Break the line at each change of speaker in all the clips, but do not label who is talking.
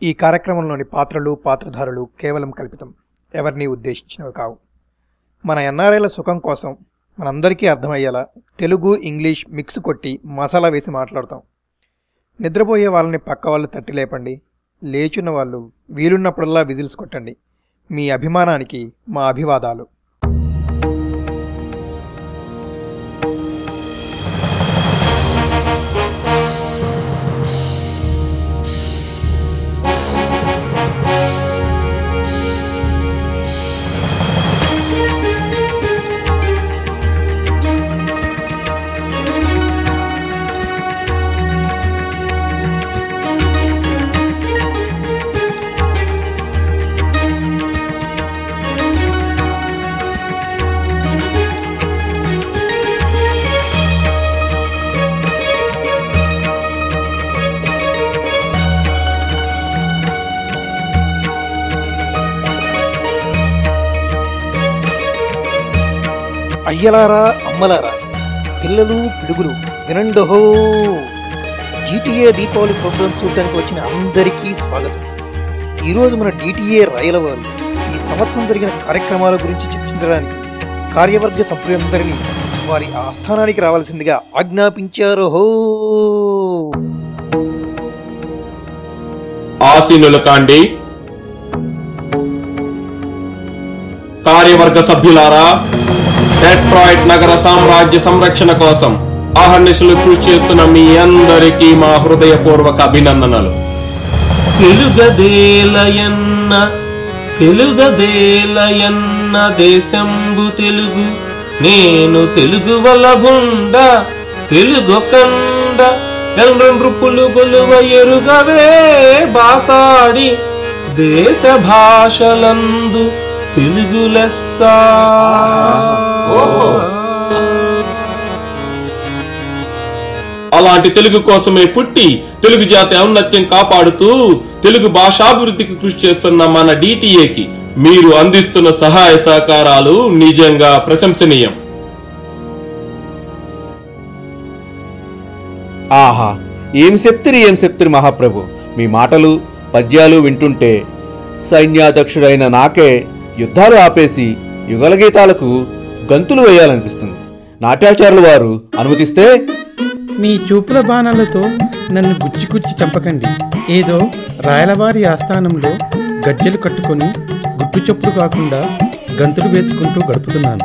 ఈ కార్యక్రమంలోని పాత్రలు పాత్రధారులు కేవలం కల్పితం ఎవరిని ఉద్దేశించినవి కావు మన ఎన్ఆర్ఐల సుఖం కోసం మనందరికీ అర్థమయ్యేలా తెలుగు ఇంగ్లీష్ మిక్స్ కొట్టి మసాలా వేసి మాట్లాడతాం నిద్రపోయే వాళ్ళని పక్క వాళ్ళు తట్టి లేపండి లేచున్న వాళ్ళు వీలున్నప్పుడల్లా విజిల్స్ కొట్టండి మీ అభిమానానికి మా అభివాదాలు అయ్యలారా అమ్మలారా పిల్లలు పిడుగులు వినండోహో డిటిఏ దీపావళి ప్రోగ్రాం చూడడానికి వచ్చిన అందరికీ స్వాగతం ఈరోజు మన డిటిఏ రైల వారు ఈ సంవత్సరం జరిగిన కార్యక్రమాల గురించి చర్చించడానికి కార్యవర్గ సభ్యులందరినీ వారి ఆస్థానానికి రావాల్సిందిగా ఆజ్ఞాపించారు హో
ఆసీనులు కాండి కార్యవర్గ సభ్యులారా డెట్రాయిట్ నగర సామ్రాజ్య సంరక్షణ కోసం అహర్నిశలు కృషి చేస్తున్న మీ అందరికీ మా హృదయపూర్వక అభినందనలు తెలుగదేలయన్న తెలుగదేలయన్న దేశంబు తెలుగు నేను తెలుగు వలభుండ తెలుగు కండ ఎల్రెండ్రుపులు గొలువ ఎరుగవే బాసాడి దేశ భాషలందు తెలుగు లెస్స అలాంటి తెలుగు కోసమే పుట్టి తెలుగు జాతి ఔన్నత్యం కాపాడుతూ తెలుగు భాషాభివృద్ధికి కృషి చేస్తున్న మన డిటిఏకి మీరు అందిస్తున్న సహాయ సహకారాలు నిజంగా ప్రశంసనీయం
ఆహా ఏం చెప్తిరి ఏం చెప్తిరి మహాప్రభు మీ మాటలు పద్యాలు వింటుంటే సైన్యాధ్యక్షుడైన నాకే యుద్ధాలు ఆపేసి యుగల గీతాలకు గంతులు వేయాలనిపిస్తుంది నాట్యాచారుల వారు అనుమతిస్తే
మీ చూపుల బాణాలతో నన్ను గుచ్చి గుచ్చి చంపకండి ఏదో రాయలవారి ఆస్థానంలో గజ్జెలు కట్టుకొని గుట్టు చప్పుడు కాకుండా గంతులు వేసుకుంటూ గడుపుతున్నాను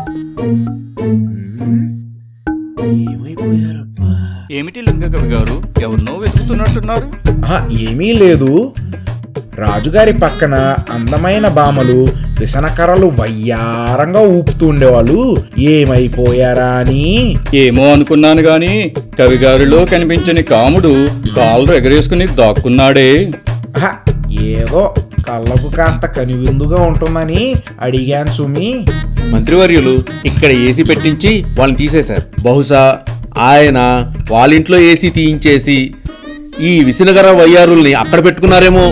ఏమిటి లింగకవి గారు ఎవరినో వెతుకుతున్నట్టున్నారు
ఆహా, ఏమీ లేదు రాజుగారి పక్కన అందమైన బామలు విసనకర్రలు వయ్యారంగా ఊపుతూ ఉండేవాళ్ళు ఏమైపోయారా అని
ఏమో అనుకున్నాను గాని కవిగారిలో కనిపించని కాముడు కాళ్ళు ఎగరేసుకుని దాక్కున్నాడే
ఆహా, ఏదో కళ్ళకు కాస్త కనువిందుగా ఉంటుందని అడిగాను సుమి
మంత్రివర్యులు ఇక్కడ ఏసీ పెట్టించి వాళ్ళని తీసేశారు బహుశా ఆయన వాళ్ళ ఇంట్లో ఏసీ తీయించేసి ఈ విసినగర వయ్యారుల్ని అక్కడ పెట్టుకున్నారేమో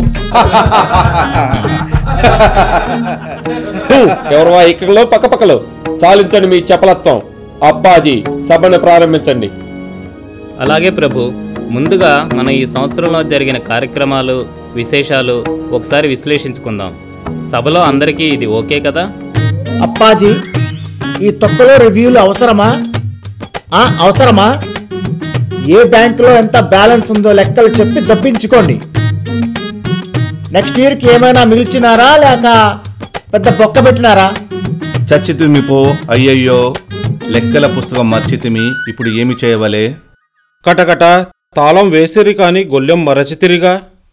ఎవరు ఇక్కడలో పక్క పక్కలో చాలించండి మీ చపలత్వం అబ్బాజీ సభను ప్రారంభించండి
అలాగే ప్రభు ముందుగా మన ఈ సంవత్సరంలో జరిగిన కార్యక్రమాలు విశేషాలు ఒకసారి విశ్లేషించుకుందాం సభలో అందరికీ ఇది ఓకే కదా
అప్పాజీ ఈ తొక్కలో రివ్యూలు అవసరమా ఆ, అవసరమా ఏ బ్యాంకులో ఎంత బ్యాలెన్స్ ఉందో లెక్కలు చెప్పి దప్పించుకోండి నెక్స్ట్ ఇయర్కి ఏమైనా మిగిల్చినారా లేక పెద్ద బొక్క పెట్టినారా
చచ్చితిమి పో అయ్యయ్యో లెక్కల పుస్తకం మర్చితిమి ఇప్పుడు ఏమి చేయవలే
కటకట తాళం వేసిరి కాని గొల్లెం మరచితిరిగా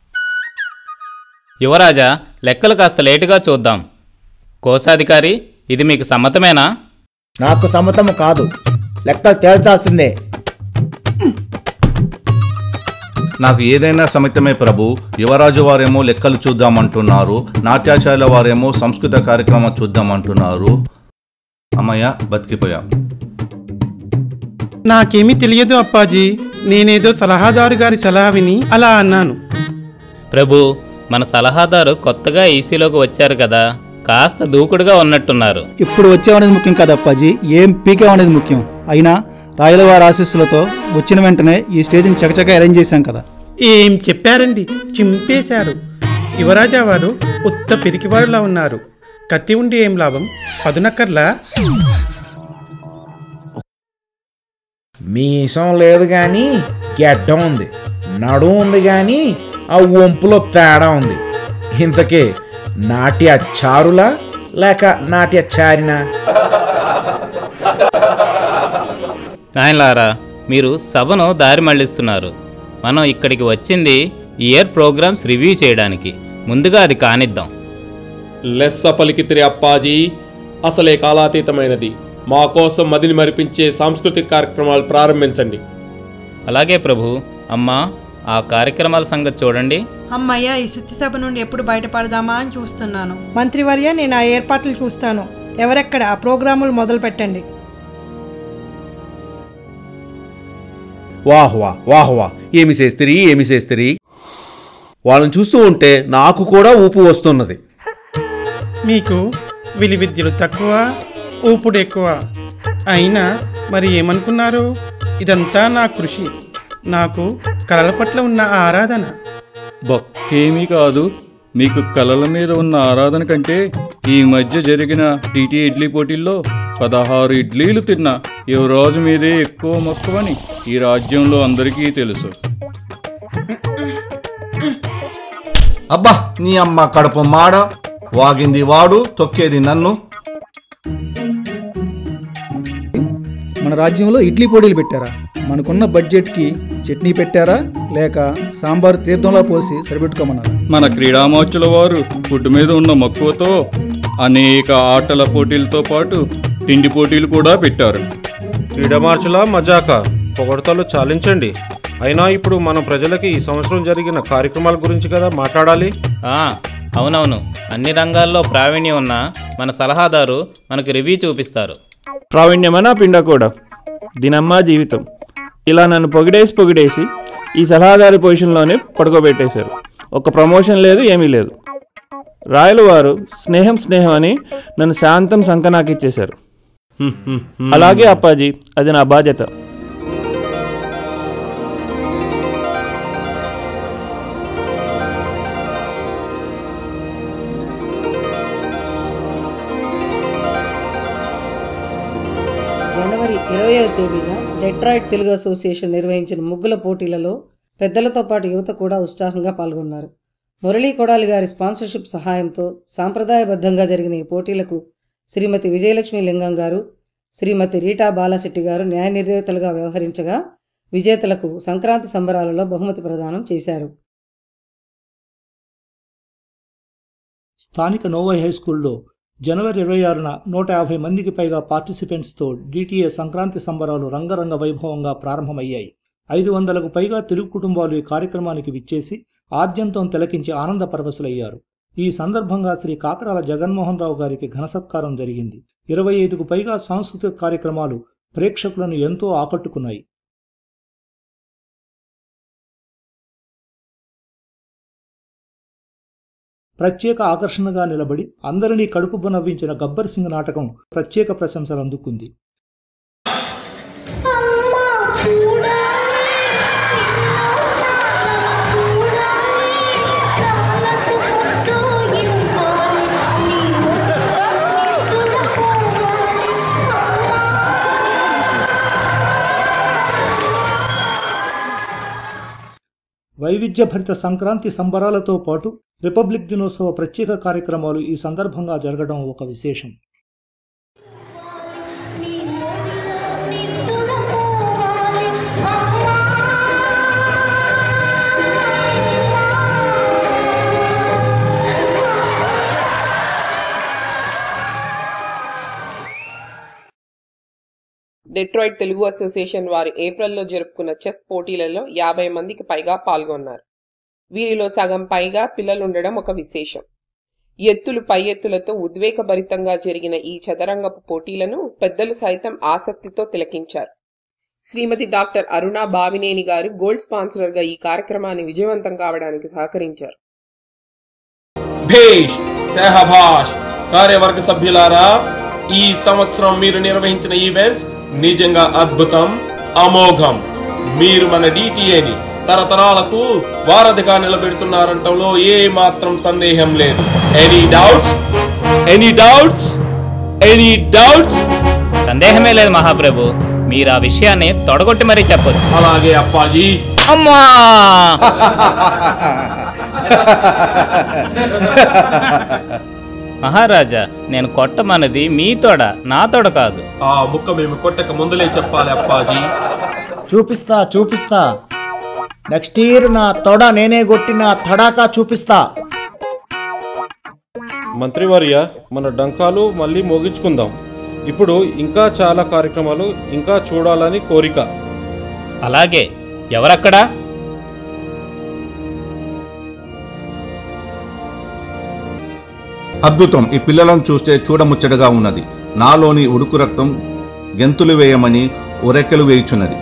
యువరాజా లెక్కలు కాస్త లేటుగా చూద్దాం కోశాధికారి ఇది మీకు సమ్మతమేనా
నాకు సమ్మతము కాదు లెక్కలు తేల్చాల్సిందే
నాకు ఏదైనా సమితమే ప్రభు యువరాజు వారేమో లెక్కలు చూద్దామంటున్నారు నాట్యాచార్యుల వారేమో సంస్కృత కార్యక్రమం చూద్దామంటున్నారు అమ్మయ్య బతికిపోయాం
నాకేమీ తెలియదు అప్పాజీ నేనేదో సలహాదారు గారి సలహా విని అలా అన్నాను
ప్రభు మన సలహాదారు కొత్తగా ఈసీలోకి వచ్చారు కదా కాస్త దూకుడుగా ఉన్నట్టున్నారు
ఇప్పుడు వచ్చామనేది ముఖ్యం కాదు అప్పాజీ ఏం పీకామనేది ముఖ్యం అయినా రాయలవారి ఆశీస్సులతో వచ్చిన వెంటనే ఈ స్టేజ్ని చకచక అరేంజ్ చేశాం కదా
ఏం చెప్పారండి చింపేశారు యువరాజా వారు ఉత్త పిరికివారులా ఉన్నారు కత్తి ఉండి ఏం లాభం పదునక్కర్లా
మీసం లేదు కానీ గెడ్డం ఉంది నడుం ఉంది కానీ ఆ వంపులో తేడా ఉంది ఇంతకీ నాట్య చారులా లేక నాట్య చారినా
నాయనలారా మీరు సభను దారి మళ్లిస్తున్నారు మనం ఇక్కడికి వచ్చింది ఇయర్ ప్రోగ్రామ్స్ రివ్యూ చేయడానికి ముందుగా అది కానిద్దాం
లెస్స పలికితిరి అప్పాజీ అసలే కాలాతీతమైనది మా కోసం మదిని మరిపించే సాంస్కృతిక కార్యక్రమాలు ప్రారంభించండి
అలాగే ప్రభు అమ్మా ఆ కార్యక్రమాల సంగతి చూడండి
అమ్మయ్య ఈ శుద్ధి సభ నుండి ఎప్పుడు బయటపడదామా అని చూస్తున్నాను మంత్రివర్య నేను ఆ ఏర్పాట్లు చూస్తాను ఎవరెక్కడ ఆ ప్రోగ్రాములు మొదలు పెట్టండి
వాహ్ వా వాహ్ వా ఏమి చేస్తిరి ఏమి చేస్తిరి వాళ్ళని చూస్తూ ఉంటే నాకు కూడా ఊపు వస్తున్నది
మీకు విలి విద్యలు తక్కువ ఊపుడు ఎక్కువ అయినా మరి ఏమనుకున్నారు ఇదంతా నా కృషి నాకు కళల పట్ల ఉన్న ఆరాధన
బొక్కేమీ కాదు మీకు కళల మీద ఉన్న ఆరాధన కంటే ఈ మధ్య జరిగిన టీటీ ఇడ్లీ పోటీల్లో పదహారు ఇడ్లీలు తిన్న యువరాజు మీదే ఎక్కువ మొక్కమని ఈ రాజ్యంలో అందరికీ తెలుసు
అబ్బా నీ అమ్మ కడుపు మాడ వాగింది వాడు తొక్కేది నన్ను
మన రాజ్యంలో ఇడ్లీ పొడిలు పెట్టారా మనకున్న బడ్జెట్కి చట్నీ పెట్టారా లేక సాంబార్ తీర్థంలా పోసి సరిపెట్టుకోమన్నారా
మన క్రీడామోచుల వారు ఫుడ్ మీద ఉన్న మక్కువతో అనేక ఆటల పోటీలతో పాటు తిండి పోటీలు కూడా పెట్టారు
క్రీడమార్చుల మజాక పొగడతలు చాలించండి అయినా ఇప్పుడు మన ప్రజలకి ఈ సంవత్సరం జరిగిన కార్యక్రమాల గురించి కదా మాట్లాడాలి
ఆ, అవునవును అన్ని రంగాల్లో ప్రావీణ్యం ఉన్న మన సలహాదారు మనకు రివ్యూ చూపిస్తారు
ప్రావీణ్యమనా పిండ కూడా దినమ్మా జీవితం ఇలా నన్ను పొగిడేసి పొగిడేసి ఈ సలహాదారి పొజిషన్లోనే పడుకోబెట్టేశారు ఒక ప్రమోషన్ లేదు ఏమీ లేదు రాయలు వారు స్నేహం స్నేహం అని నన్ను శాంతం సంక నాకు ఇచ్చేశారు అలాగే అప్పాజీ అది నా బాధ్యత
జనవరి ఇరవై తేదీన డెట్రాయిట్ తెలుగు అసోసియేషన్ నిర్వహించిన ముగ్గుల పోటీలలో పెద్దలతో పాటు యువత కూడా ఉత్సాహంగా పాల్గొన్నారు మురళీ కొడాలి గారి స్పాన్సర్షిప్ సహాయంతో సాంప్రదాయబద్ధంగా జరిగిన ఈ పోటీలకు శ్రీమతి విజయలక్ష్మి లింగం గారు శ్రీమతి రీటా బాలశెట్టి గారు న్యాయ నిర్ణేతలుగా వ్యవహరించగా విజేతలకు సంక్రాంతి సంబరాలలో బహుమతి ప్రదానం చేశారు
స్థానిక నోవై హై స్కూల్లో జనవరి ఇరవై ఆరున నూట యాభై మందికి పైగా పార్టిసిపెంట్స్తో డిటిఏ సంక్రాంతి సంబరాలు రంగరంగ వైభవంగా ప్రారంభమయ్యాయి ఐదు వందలకు పైగా తెలుగు కుటుంబాలు ఈ కార్యక్రమానికి విచ్చేసి ఆద్యంతం తిలకించి ఆనంద పరవశులయ్యారు ఈ సందర్భంగా శ్రీ కాకరాల జగన్మోహన్ రావు గారికి ఘనసత్కారం జరిగింది ఇరవై ఐదుకు పైగా సాంస్కృతిక కార్యక్రమాలు ప్రేక్షకులను ఎంతో ఆకట్టుకున్నాయి ప్రత్యేక ఆకర్షణగా నిలబడి అందరినీ కడుపు నవ్వించిన గబ్బర్ సింగ్ నాటకం ప్రత్యేక ప్రశంసలు అందుకుంది వైవిధ్యభరిత సంక్రాంతి సంబరాలతో పాటు రిపబ్లిక్ దినోత్సవ ప్రత్యేక కార్యక్రమాలు ఈ సందర్భంగా జరగడం ఒక విశేషం
డెట్రాయిట్ తెలుగు అసోసియేషన్ వారు ఏప్రిల్లో జరుపుకున్న చెస్ పోటీలలో యాభై మందికి పైగా పాల్గొన్నారు వీరిలో సగం పైగా పిల్లలుండడం ఒక విశేషం ఎత్తులు పై ఎత్తులతో ఉద్వేగభరితంగా జరిగిన ఈ చదరంగపు పోటీలను పెద్దలు సైతం ఆసక్తితో తిలకించారు శ్రీమతి డాక్టర్ అరుణ బావినేని గారు గోల్డ్ స్పాన్సరర్గా ఈ కార్యక్రమాన్ని విజయవంతం కావడానికి సహకరించారు
భేష్ సహభాష్ కార్యవర్గ సభ్యులారా ఈ సంవత్సరం మీరు నిర్వహించిన ఈవెంట్స్ నిజంగా అద్భుతం అమోఘం మీరు మన డిటిఏని తరతరాలకు వారధిగా నిలబెడుతున్నారంటంలో ఏ మాత్రం సందేహం లేదు any doubts any doubts any doubts
సందేహమే లేదు మహాప్రభు మీరు ఆ విషయాన్ని తొడగొట్టి మరీ చెప్పొచ్చు
అలాగే అప్పాజీ
అమ్మా మహారాజా నేను కొట్టమన్నది మీ తోడ నా తోడ కాదు
ఆ ముక్క మేము కొట్టక ముందులే చెప్పాలి అప్పాజీ
చూపిస్తా చూపిస్తా నెక్స్ట్ ఇయర్ నా తొడ నేనే కొట్టిన తడాకా చూపిస్తా
మంత్రివర్య మన డంకాలు మళ్ళీ మోగించుకుందాం ఇప్పుడు ఇంకా చాలా కార్యక్రమాలు ఇంకా చూడాలని కోరిక
అలాగే ఎవరక్కడా
అద్భుతం ఈ పిల్లలను చూస్తే చూడముచ్చటగా ఉన్నది నాలోని ఉడుకు రక్తం గెంతులు వేయమని ఉరెక్కలు వేయుచున్నది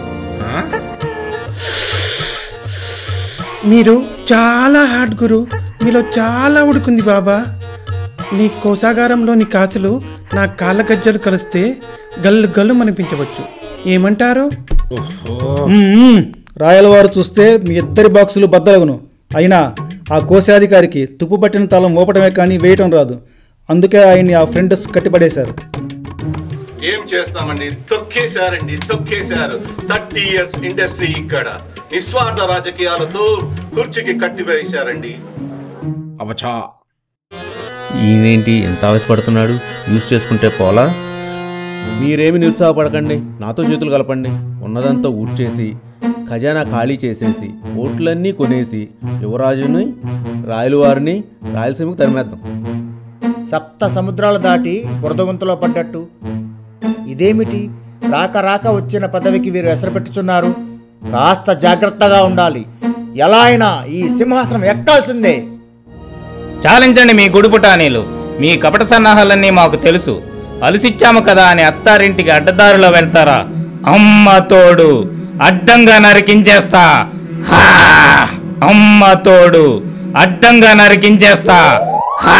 మీరు చాలా హార్డ్ గురు మీలో చాలా ఉడుకుంది బాబా నీ కోసాగారంలోని కాసులు నా కాళ్ళ గజ్జలు కలిస్తే గల్లు గల్లు అనిపించవచ్చు ఏమంటారు
మ్మ్. రాయలవారు చూస్తే మీ ఇద్దరి బాక్సులు బద్దలగును అయినా ఆ కోశాధికారికి తుప్పు పట్టిన తాళం మోపడమే కానీ వేయటం రాదు అందుకే ఆయన్ని ఆ ఫ్రెండ్స్ కట్టిపడేశారు
ఏం చేస్తామండి తొక్కేశారండి తొక్కేశారు థర్టీ ఇయర్స్ ఇండస్ట్రీ ఇక్కడ నిస్వార్థ రాజకీయాలతో కుర్చీకి కట్టివేశారండి
అవచా ఈయనేంటి ఎంత ఆవేశపడుతున్నాడు యూజ్ చేసుకుంటే పోలా మీరేమి నిరుత్సాహపడకండి నాతో చేతులు కలపండి ఉన్నదంతా ఊడ్చేసి ఖజానా ఖాళీ చేసేసి ఓట్లన్నీ కొనేసి యువరాజుని రాయలవారిని రాయలసీమకు తరిమేద్దాం
సప్త సముద్రాలు దాటి బురదగుంతలో పడ్డట్టు ఇదేమిటి రాక రాక వచ్చిన పదవికి వీరు ఎసరు పెట్టుచున్నారు కాస్త జాగ్రత్తగా ఉండాలి ఎలా అయినా ఈ సింహాసనం ఎక్కాల్సిందే
చాలించండి మీ గుడిపుటానీలు మీ కపట సన్నాహాలన్నీ మాకు తెలుసు అలసిచ్చాము కదా అని అత్తారింటికి అడ్డదారిలో వెళ్తారా అమ్మ తోడు అడ్డంగా నరికించేస్తా హా! అమ్మ తోడు అడ్డంగా నరికించేస్తా హా!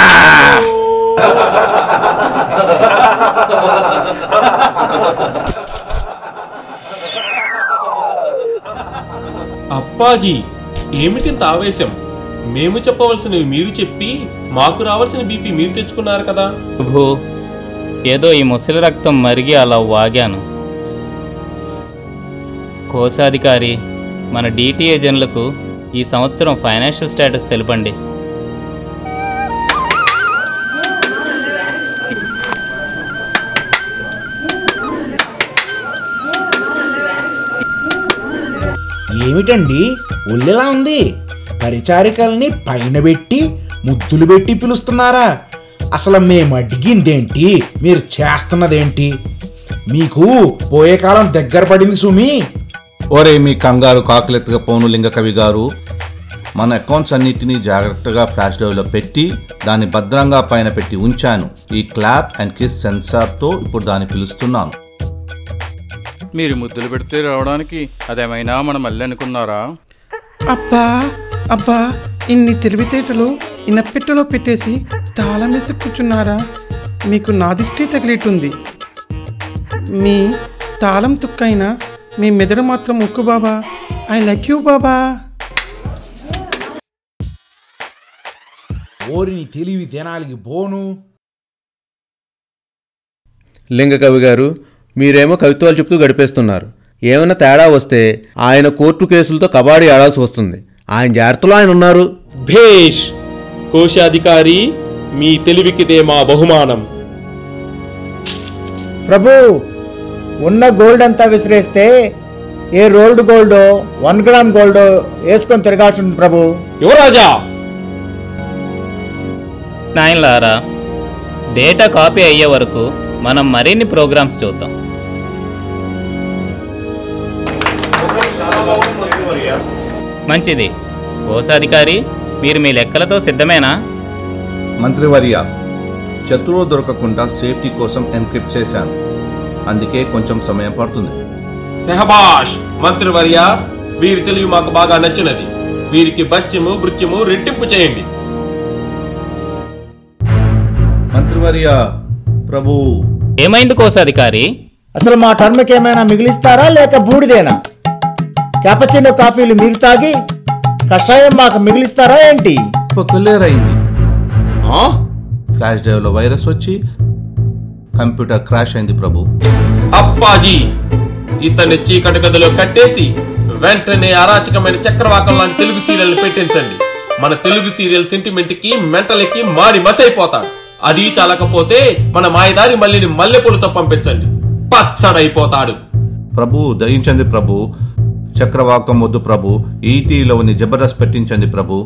అప్పాజీ ఏమిటింత ఆవేశం మేము చెప్పవలసినవి మీరు చెప్పి మాకు రావాల్సిన బీపీ మీరు తెచ్చుకున్నారు కదా
ప్రభు ఏదో ఈ ముసలి రక్తం మరిగి అలా వాగాను కోశాధికారి మన డిటిఏ జనులకు ఈ సంవత్సరం ఫైనాన్షియల్ స్టేటస్ తెలపండి
ఏమిటండి ఒళ్ళెలా ఉంది పరిచారికల్ని పైన పెట్టి ముద్దులు పెట్టి పిలుస్తున్నారా అసలు మేము అడిగిందేంటి మీరు చేస్తున్నదేంటి మీకు పోయే కాలం దగ్గర పడింది సుమి
ఓరే మీ కంగారు కాకులెత్తుగా పోను లింగ కవి గారు మన అకౌంట్స్ అన్నిటినీ జాగ్రత్తగా ఫ్లాష్ డ్రైవ్లో పెట్టి దాన్ని భద్రంగా పైన పెట్టి ఉంచాను ఈ క్లాప్ అండ్ కిస్ సెన్సార్తో ఇప్పుడు దాన్ని పిలుస్తున్నాను
మీరు ముద్దులు పెడితే రావడానికి అదేమైనా మనం మళ్ళీ అనుకున్నారా
అబ్బా అబ్బా ఇన్ని తెలివితేటలు ఇనపెట్టెలో పెట్టేసి తాళం వేసి కూర్చున్నారా మీకు నా దిష్టి తగిలేటుంది మీ తాళం తుక్కైనా మీ మెదడు మాత్రం ఉక్కు బాబా ఐ లక్ యూ బాబా
ఓరిని తెలివి తినాలికి పోను
లింగకవి గారు మీరేమో కవిత్వాలు చెప్తూ గడిపేస్తున్నారు ఏమైనా తేడా వస్తే ఆయన కోర్టు కేసులతో కబాడీ ఆడాల్సి వస్తుంది ఆయన జాగ్రత్తలో ఆయన ఉన్నారు
భేష్ కోశాధికారి మీ తెలివికిదే మా బహుమానం
ప్రభు ఉన్న గోల్డ్ అంతా విసిరేస్తే ఏ రోల్డ్ గోల్డో వన్ గ్రామ్ గోల్డో వేసుకొని తిరగాల్సి ఉంది ప్రభు
యువరాజా
నాయనలారా డేటా కాపీ అయ్యే వరకు మనం మరిన్ని ప్రోగ్రామ్స్ చూద్దాం మంచిది కోశాధికారి మీరు మీ లెక్కలతో సిద్ధమేనా
మంత్రివర్య శత్రువు దొరకకుండా సేఫ్టీ కోసం ఎన్క్రిప్ట్ చేశాను అందుకే కొంచెం సమయం పడుతుంది
సెహబాష్ మంత్రివర్య వీరి తెలివి మాకు బాగా నచ్చినది వీరికి బత్యము భృత్యము రెట్టింపు చేయండి
మంత్రివర్య ప్రభు
ఏమైంది కోశాధికారి
అసలు మా టర్మ్కి ఏమైనా మిగిలిస్తారా లేక బూడిదేనా క్యాపచినో కాఫీలు మీరు తాగి కషాయం మాకు మిగిలిస్తారా ఏంటి
పొక్కులేరైంది ఫ్లాష్ డ్రైవ్లో వైరస్ వచ్చి కంప్యూటర్ క్రాష్ అయింది ప్రభు
అప్పాజీ ఇతన్ని చీకటి గదిలో కట్టేసి వెంటనే అరాచకమైన చక్రవాకం లాంటి తెలుగు సీరియల్ పెట్టించండి మన తెలుగు సీరియల్ సెంటిమెంట్ కి మెంటల్ ఎక్కి మారి మసైపోతాడు అది చాలకపోతే మన మాయదారి మల్లిని మల్లెపూలతో పంపించండి పచ్చడైపోతాడు
ప్రభు దయించండి ప్రభు చక్రవాకం వద్దు ప్రభు ఈటీలోని జబర్దస్త్ పెట్టించండి ప్రభు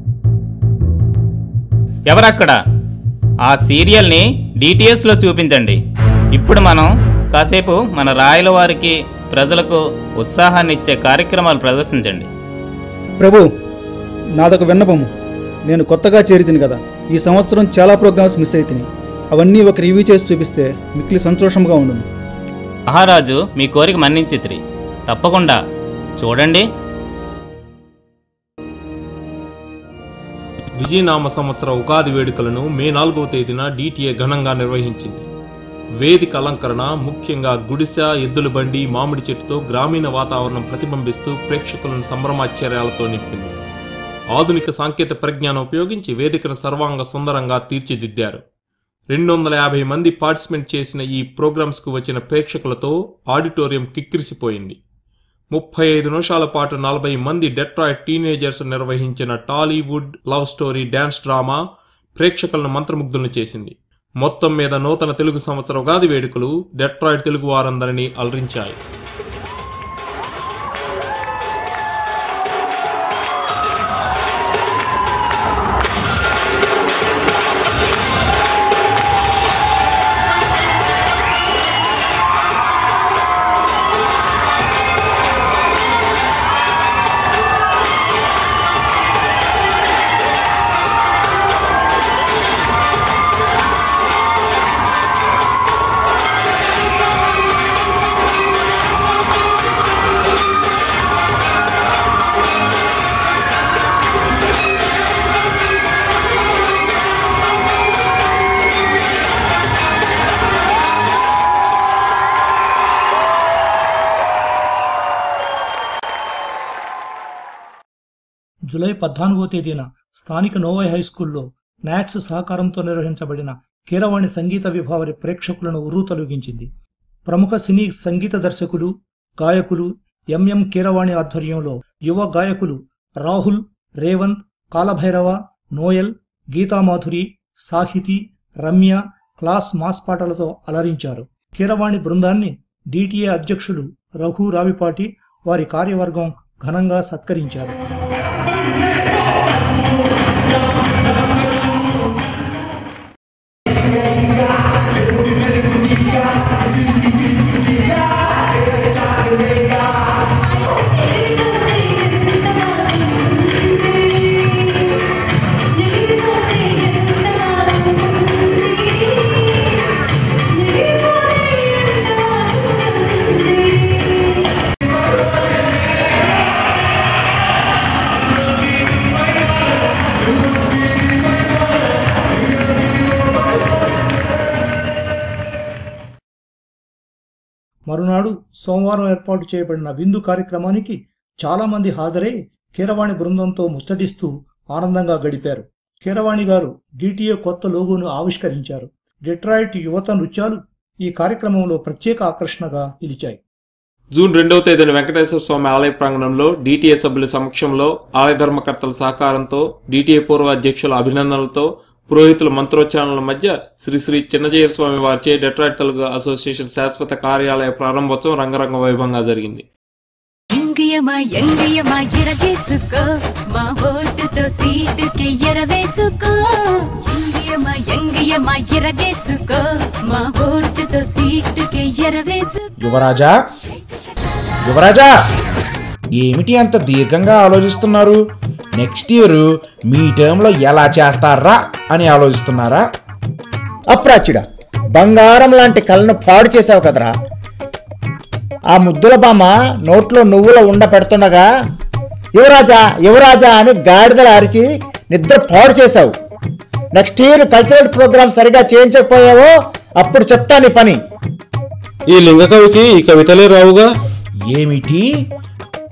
ఎవరక్కడ ఆ సీరియల్ని డిటిఎస్లో చూపించండి ఇప్పుడు మనం కాసేపు మన రాయల వారికి ప్రజలకు ఉత్సాహాన్ని ఇచ్చే కార్యక్రమాలు ప్రదర్శించండి
ప్రభు నాదొక విన్నపము నేను కొత్తగా చేరితిని కదా ఈ సంవత్సరం చాలా ప్రోగ్రామ్స్ మిస్ అయితిని అవన్నీ ఒక రివ్యూ చేసి చూపిస్తే మిక్కిలి సంతోషంగా ఉండును
మహారాజు మీ కోరిక మన్నించిత్రి తప్పకుండా చూడండి
విజయనామ సంవత్సర ఉగాది వేడుకలను మే నాలుగవ తేదీన డిటిఏ ఘనంగా నిర్వహించింది వేదిక అలంకరణ ముఖ్యంగా గుడిసె ఎద్దుల బండి మామిడి చెట్టుతో గ్రామీణ వాతావరణం ప్రతిబింబిస్తూ ప్రేక్షకులను సంభ్రమాశ్చర్యాలతో నింపింది ఆధునిక సాంకేతిక పరిజ్ఞానం ఉపయోగించి వేదికను సర్వాంగ సుందరంగా తీర్చిదిద్దారు రెండు వందల యాభై మంది పార్టిసిపేట్ చేసిన ఈ ప్రోగ్రామ్స్కు వచ్చిన ప్రేక్షకులతో ఆడిటోరియం కిక్కిరిసిపోయింది ముప్పై ఐదు నిమిషాల పాటు నలభై మంది డెట్రాయిట్ టీనేజర్స్ నిర్వహించిన Tollywood love story dance drama ప్రేక్షకులను మంత్రముగ్ధులను చేసింది మొత్తం మీద నూతన తెలుగు సంవత్సర ఉగాది వేడుకలు డెట్రాయిట్ తెలుగు వారందరినీ అలరించాయి
జూలై పద్నాలుగో తేదీన స్థానిక నోవై హై స్కూల్లో నాట్స్ సహకారంతో నిర్వహించబడిన కీరవాణి సంగీత విభావరి ప్రేక్షకులను ఉర్రూ తొలగించింది ప్రముఖ సినీ సంగీత దర్శకులు గాయకులు ఎంఎం కీరవాణి ఆధ్వర్యంలో యువ గాయకులు రాహుల్ రేవంత్ కాలభైరవ నోయల్ గీతామాధురి సాహితి రమ్య క్లాస్ మాస్ పాటలతో అలరించారు కీరవాణి బృందాన్ని డిటిఏ అధ్యక్షుడు రఘు రావిపాటి వారి కార్యవర్గం ఘనంగా సత్కరించారు మరునాడు సోమవారం ఏర్పాటు చేయబడిన విందు కార్యక్రమానికి చాలామంది హాజరై కీరవాణి బృందంతో ముచ్చటిస్తూ ఆనందంగా గడిపారు కీరవాణి గారు డిటిఏ కొత్త లోగోను ఆవిష్కరించారు డెట్రాయిట్ యువత నృత్యాలు ఈ కార్యక్రమంలో ప్రత్యేక ఆకర్షణగా నిలిచాయి
జూన్ రెండవ తేదీన వెంకటేశ్వర స్వామి ఆలయ ప్రాంగణంలో డిటిఏ సభ్యుల సమక్షంలో ఆలయ ధర్మకర్తల సహకారంతో డిటిఏ పూర్వ అధ్యక్షుల అభినందనలతో పురోహితుల మంత్రోచ్చారణల మధ్య శ్రీ శ్రీ చిన్నజయ స్వామి వారిచే డెట్రాయిట్ తెలుగు అసోసియేషన్ శాశ్వత కార్యాలయ ప్రారంభోత్సవం రంగరంగ వైభవంగా జరిగింది
ఎంగియమా ఎంగియమా ఎరగేసుకో మా ఓటుతో సీటుకి ఎరవేసుకో ఎంగియమా ఎంగియమా ఎరగేసుకో మా ఓటుతో సీటుకి ఎరవేసుకో
యువరాజా యువరాజా ఏమిటి అంత దీర్ఘంగా ఆలోచిస్తున్నారు నెక్స్ట్ ఇయర్ మీ టర్మ్లో ఎలా చేస్తారా అని ఆలోచిస్తున్నారా
అప్రాచుడా బంగారం లాంటి కళ్ళను పాడు చేసావు కదరా ఆ ముద్దుల బామ్మ నోట్లో నువ్వుల ఉండ పెడుతుండగా యువరాజా యువరాజా అని గాడిదలు అరిచి నిద్ర పాడు చేశావు నెక్స్ట్ ఇయర్ కల్చరల్ ప్రోగ్రామ్ సరిగా చేయించకపోయావో అప్పుడు చెప్తా నీ పని
ఈ లింగ కవికి ఈ కవితలే రావుగా
ఏమిటి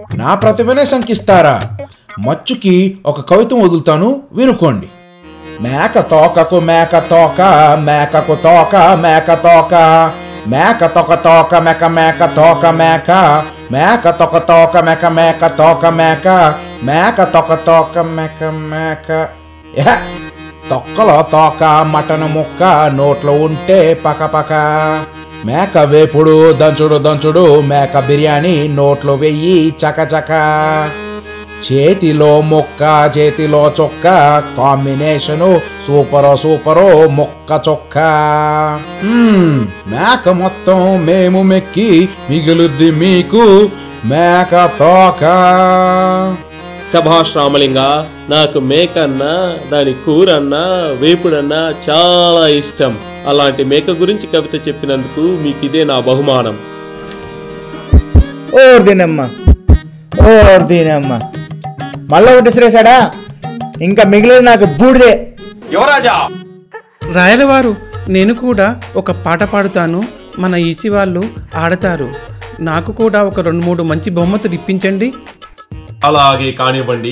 నా ప్రతిభనే శంకిస్తారా మచ్చుకి ఒక కవితం వదులుతాను వినుకోండి మేక తోకకు మేక తోక మేకకు తోక మేక తోక మేక తొక తోక మేక మేక తోక మేక మేక తొక తోక మేక మేక తోక మేక మేక తొక తోక మేక మేక యహ! తొక్కలో తోక మటన్ ముక్క నోట్లో ఉంటే పక పక మేక వేపుడు దంచుడు దంచుడు మేక బిర్యానీ నోట్లో వెయ్యి చక చక చేతిలో ముక్క చేతిలో చొక్క కాంబినేషను సూపరో సూపరో మొక్క చొక్క మ్మ్, మేక మొత్తం మేము మెక్కి మిగులుద్ది మీకు మేక తోక
సభాష్ రామలింగ నాకు మేక అన్నా దాని కూర అన్నా వేపుడన్నా చాలా ఇష్టం అలాంటి మేక గురించి కవిత చెప్పినందుకు మీకు ఇదే నా బహుమానం
ఓర్ దీనమ్మ ఓర్ దీనమ్మ మళ్ళా ఒకటి శ్రేషాడా ఇంకా మిగిలిన నాకు బూడిదే
యువరాజా
రాయలవారు నేను కూడా ఒక పాట పాడుతాను మన ఈసి వాళ్ళు ఆడతారు నాకు కూడా ఒక రెండు మూడు మంచి బహుమతులు ఇప్పించండి
అలాగే కానివ్వండి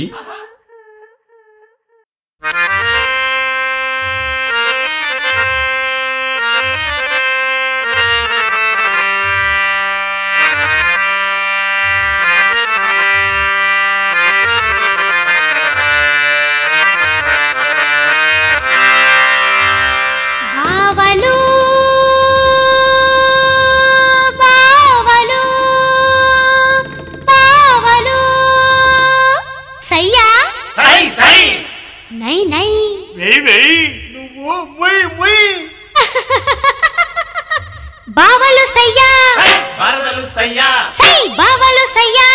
బావలు బావలు బావలు సయ్యా నై నై బావలు సయ్యా సై బావలు సయ్యా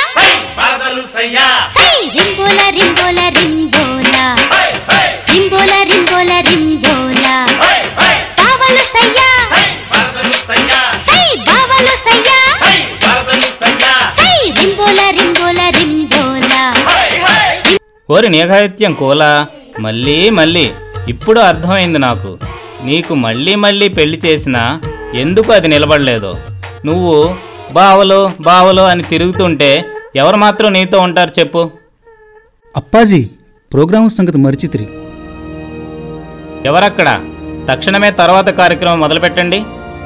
సై రింబోల రింబోల రింబోల రింబోల రింబోల రింబోల బావలు సయ్యా సై బావలు సయ్యా సై రింబోల రింబోల రింబోల
ఓరి నిఘాయిత్యం కూలా మళ్ళీ మళ్ళీ ఇప్పుడు అర్థమైంది నాకు నీకు మళ్ళీ మళ్ళీ పెళ్లి చేసినా ఎందుకు అది నిలబడలేదు నువ్వు బావలు బావలు అని తిరుగుతుంటే ఎవరు మాత్రం నీతో ఉంటారు చెప్పు
అప్పాజీ ప్రోగ్రాం సంగతి మరిచితిరి
ఎవరక్కడ తక్షణమే తర్వాత కార్యక్రమం మొదలుపెట్టండి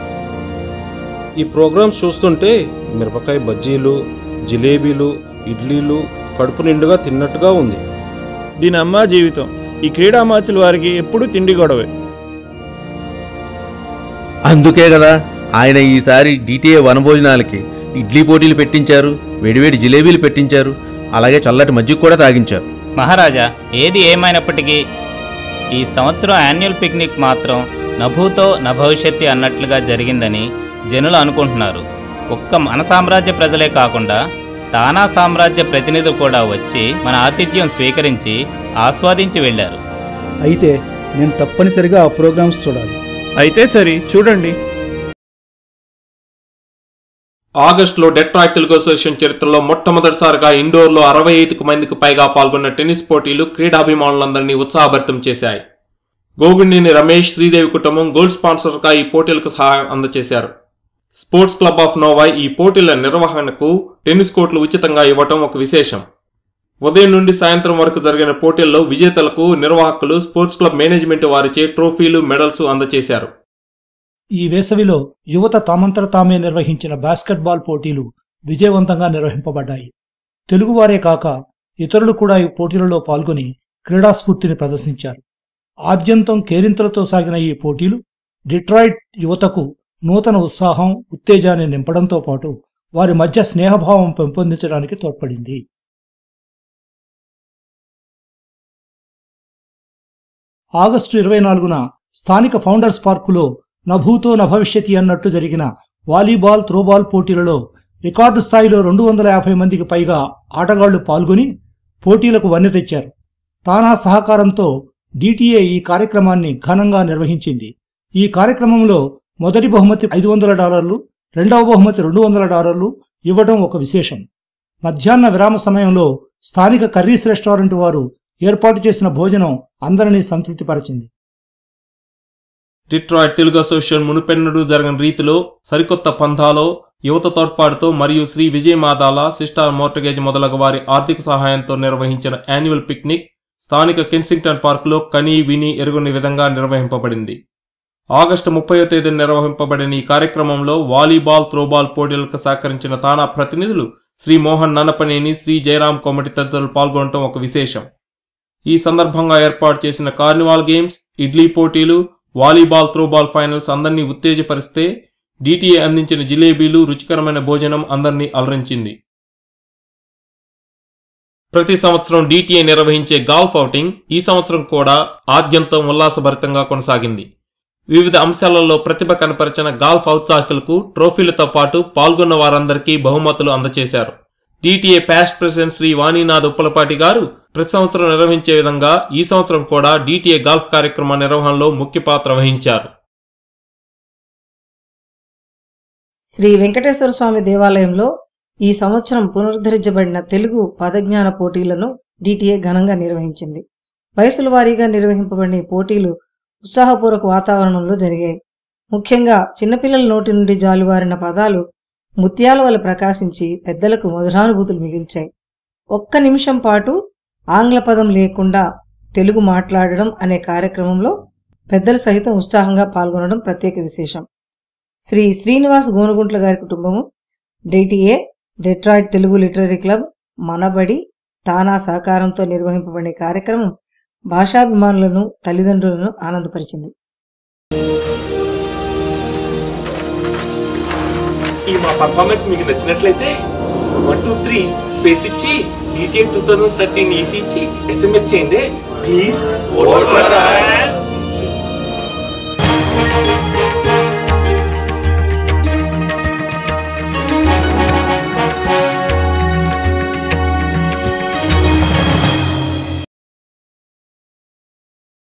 ఈ ప్రోగ్రామ్స్ చూస్తుంటే మిరపకాయ బజ్జీలు జిలేబీలు ఇడ్లీలు కడుపు నిండుగా తిన్నట్టుగా ఉంది
దీని అమ్మ జీవితం ఈ క్రీడా మ్యాచ్ల వారికి ఎప్పుడు తిండి గొడవే
అందుకే కదా ఆయన ఈసారి డిటిఏ వనభోజనాలకి ఇడ్లీ పోటీలు పెట్టించారు వేడివేడి జిలేబీలు పెట్టించారు అలాగే చల్లటి మజ్జిగ కూడా తాగించారు
మహారాజా ఏది ఏమైనప్పటికీ ఈ సంవత్సరం యాన్యువల్ పిక్నిక్ మాత్రం నభూతో నభవిష్యత్తి అన్నట్లుగా జరిగిందని జనులు అనుకుంటున్నారు ఒక్క మన సామ్రాజ్య ప్రజలే కాకుండా తానా సామ్రాజ్య ప్రతినిధులు కూడా వచ్చి మన ఆతిథ్యం స్వీకరించి ఆస్వాదించి వెళ్ళారు
అయితే నేను తప్పనిసరిగా ఆ ప్రోగ్రామ్స్ చూడాలి
అయితే సరి చూడండి
ఆగస్టులో డెట్రాయిట్ తెలుగు అసోసియేషన్ చరిత్రలో మొట్టమొదటిసారిగా ఇండోర్లో అరవై ఐదుకు మందికి పైగా పాల్గొన్న టెన్నిస్ పోటీలు క్రీడాభిమానులందరినీ ఉత్సాహభరితం చేశాయి గోగుండిని రమేష్ శ్రీదేవి కుటుంబం గోల్డ్ స్పాన్సర్గా ఈ పోటీలకు సహాయం అందజేశారు స్పోర్ట్స్ క్లబ్ ఆఫ్ నోవా ఈ పోటీల నిర్వహణకు టెన్నిస్ కోర్టులు ఉచితంగా ఇవ్వటం ఒక విశేషం ఉదయం నుండి సాయంత్రం వరకు జరిగిన పోటీల్లో విజేతలకు నిర్వాహకులు స్పోర్ట్స్ క్లబ్ మేనేజ్మెంట్ వారిచే ట్రోఫీలు మెడల్స్ అందజేశారు
ఈ వేసవిలో యువత తామంతట తామే నిర్వహించిన బాస్కెట్బాల్ పోటీలు విజయవంతంగా నిర్వహింపబడ్డాయి తెలుగువారే కాక ఇతరులు కూడా ఈ పోటీలలో పాల్గొని క్రీడాస్ఫూర్తిని ప్రదర్శించారు ఆద్యంతం కేరింతలతో సాగిన ఈ పోటీలు డిట్రాయిట్ యువతకు నూతన ఉత్సాహం ఉత్తేజాన్ని నింపడంతో పాటు వారి మధ్య స్నేహభావం పెంపొందించడానికి తోడ్పడింది ఆగస్టు ఇరవై నాలుగున స్థానిక ఫౌండర్స్ పార్కులో నభూతో నభవిష్యతి అన్నట్టు జరిగిన వాలీబాల్ త్రోబాల్ పోటీలలో రికార్డు స్థాయిలో రెండు వందల యాభై మందికి పైగా ఆటగాళ్లు పాల్గొని పోటీలకు వన్నె తెచ్చారు తానా సహకారంతో డిటిఏ ఈ కార్యక్రమాన్ని ఘనంగా నిర్వహించింది ఈ కార్యక్రమంలో మొదటి బహుమతి ఐదు వందల డాలర్లు రెండవ బహుమతి రెండు వందల డాలర్లు ఇవ్వడం ఒక విశేషం మధ్యాహ్న విరామ సమయంలో స్థానిక కర్రీస్ రెస్టారెంట్ వారు ఏర్పాటు చేసిన భోజనం అందరినీ సంతృప్తిపరిచింది
డిట్రాయిట్ తెలుగు అసోసియేషన్ మునుపెన్నడూ జరగని రీతిలో సరికొత్త పంథాలో యువత తోడ్పాటుతో మరియు శ్రీ విజయ్ మాదాల సిస్టార్ మోర్టగేజ్ మొదలగు వారి ఆర్థిక సహాయంతో నిర్వహించిన యాన్యువల్ పిక్నిక్ స్థానిక కెన్సింగ్టన్ పార్కులో కని విని ఎరుగుని విధంగా నిర్వహింపబడింది ఆగస్టు ముప్పయో తేదీన నిర్వహింపబడిన ఈ కార్యక్రమంలో వాలీబాల్ త్రోబాల్ పోటీలకు సహకరించిన తానా ప్రతినిధులు శ్రీ మోహన్ నన్నపనేని శ్రీ జయరాం కోమటి తదితరులు పాల్గొనడం ఒక విశేషం ఈ సందర్భంగా ఏర్పాటు చేసిన కార్నివాల్ గేమ్స్ ఇడ్లీ పోటీలు వాలీబాల్ త్రోబాల్ ఫైనల్స్ అందరినీ ఉత్తేజపరిస్తే డిటిఏ అందించిన జిలేబీలు రుచికరమైన భోజనం అందరినీ అలరించింది ప్రతి సంవత్సరం డిటిఏ నిర్వహించే గాల్ఫ్ ఔటింగ్ ఈ సంవత్సరం కూడా ఆద్యంతం ఉల్లాసభరితంగా కొనసాగింది వివిధ అంశాలలో ప్రతిభ కనపరిచిన గాల్ఫ్ ఔత్సాహికులకు ట్రోఫీలతో పాటు పాల్గొన్న వారందరికీ బహుమతులు అందజేశారు DTA past president Shri Vaninath Uppalapati గారు ప్రతి సంవత్సరం నిర్వహించే విధంగా ఈ సంవత్సరం కూడా డిటిఏ గాల్ఫ్ కార్యక్రమ నిర్వహణలో ముఖ్య పాత్ర వహించారు
శ్రీ వెంకటేశ్వర స్వామి దేవాలయంలో ఈ సంవత్సరం పునరుద్ధరించబడిన తెలుగు పదజ్ఞాన పోటీలను డిటిఏ ఘనంగా నిర్వహించింది వయసుల వారీగా నిర్వహింపబడిన ఈ పోటీలు ఉత్సాహపూర్వక వాతావరణంలో జరిగాయి ముఖ్యంగా చిన్నపిల్లల నోటి నుండి జాలువారిన పదాలు ముత్యాల వల్ల ప్రకాశించి పెద్దలకు మధురానుభూతులు మిగిల్చాయి ఒక్క నిమిషం పాటు ఆంగ్ల పదం లేకుండా తెలుగు మాట్లాడడం అనే కార్యక్రమంలో పెద్దలు సహితం ఉత్సాహంగా పాల్గొనడం ప్రత్యేక విశేషం శ్రీ శ్రీనివాస్ గోనుగుంట్ల గారి కుటుంబము DTA Detroit Telugu literary club Manabadi TANA సహకారంతో నిర్వహింపబడే కార్యక్రమం భాషాభిమానులను తల్లిదండ్రులను ఆనందపరిచింది
ఈ మా పర్ఫార్మెన్స్ మీకు నచ్చినట్లయితే వన్ టూ త్రీ స్పేస్ ఇచ్చి DTN two thousand thirteen EC ఇచ్చి ఎస్ఎంఎస్ చేయండి ప్లీజ్